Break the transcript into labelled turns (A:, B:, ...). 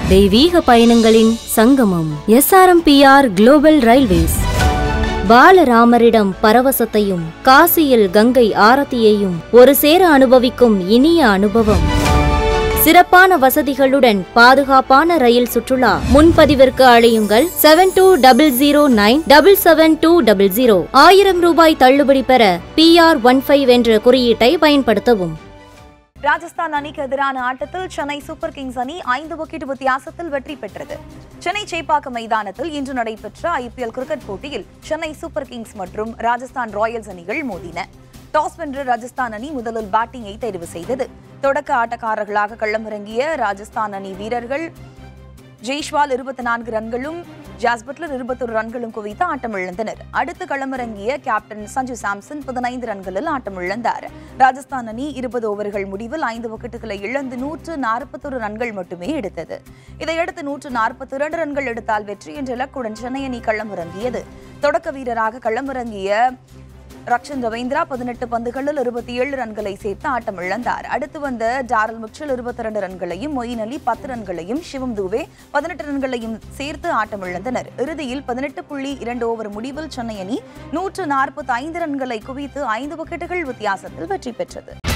A: தெய்வீக பயணங்களின் சங்கமம் எஸ்ஆர்எம்பிஆர் குளோபல் ரயில்வேஸ் பாலராமரிடம் பரவசத்தையும் காசியில் கங்கை ஆரத்தியையும் ஒரு சேர அனுபவிக்கும் இனிய அனுபவம் சிறப்பான வசதிகளுடன் பாதுகாப்பான ரயில் சுற்றுலா முன்பதிவிற்கு அழையுங்கள் seven two double zero nine double seven two double zero ஆயிரம் ரூபாய் தள்ளுபடி பெற பிஆர் ஒன் ஃபைவ் என்ற குறியீட்டை பயன்படுத்தவும்
B: ராஜஸ்தான் அணிக்கு எதிரான ஆட்டத்தில் சென்னை சூப்பர் கிங்ஸ் அணி ஐந்து விக்கெட் வித்தியாசத்தில் வெற்றி பெற்றது சென்னை சேப்பாக்கம் மைதானத்தில் இன்று நடைபெற்ற ஐபிஎல் கிரிக்கெட் போட்டியில் சென்னை சூப்பர் கிங்ஸ் மற்றும் ராஜஸ்தான் ராயல்ஸ் அணிகள் மோதின டாஸ் வென்ற ராஜஸ்தான் அணி முதலில் பேட்டிங்கை தேர்வு செய்தது தொடக்க ஆட்டக்காரர்களாக களமிறங்கிய ராஜஸ்தான் அணி வீரர்கள் ஜெய்ஷ்வால் இருபத்தி நான்கு ரன்களும் ஜாஸ் பட்லர் இருபத்தொரு ரன்களும் குவித்து ஆட்டமிழந்தனர் அடுத்து களமிறங்கிய கேப்டன் சஞ்சு சாம்சன் பதினைந்து ரன்களில் ஆட்டமிழந்தார் ராஜஸ்தான் அணி இருபது ஓவர்கள் முடிவில் ஐந்து விக்கெட்டுகளை இழந்து நூற்று நாற்பத்தொரு ரன்கள் மட்டுமே எடுத்தது இதையடுத்து நூற்று நாற்பத்தி இரண்டு ரன்கள் எடுத்தால் வெற்றி என்ற இலக்குடன் சென்னை அணி களமிறங்கியது தொடக்க வீரராக களமிறங்கிய ரக்ஷன் ரவீந்திரா பதினெட்டு பந்துகளில் இருபத்தி ஏழு ரன்களை சேர்த்து ஆட்டம் இழந்தார் அடுத்து வந்த டாரல் மிச்சல் இருபத்தி இரண்டு ரன்களையும் மொயின் அலி பத்து ரன்களையும் சிவம் தூவே பதினெட்டு ரன்களையும் சேர்த்து ஆட்டம் இழந்தனர் இறுதியில் பதினெட்டு புள்ளி இரண்டு ஓவர் முடிவில் சென்னை அணி நூற்று நாற்பத்தி ஐந்து ரன்களை குவித்து ஐந்து விக்கெட்டுகள் வித்தியாசத்தில் வெற்றி பெற்றது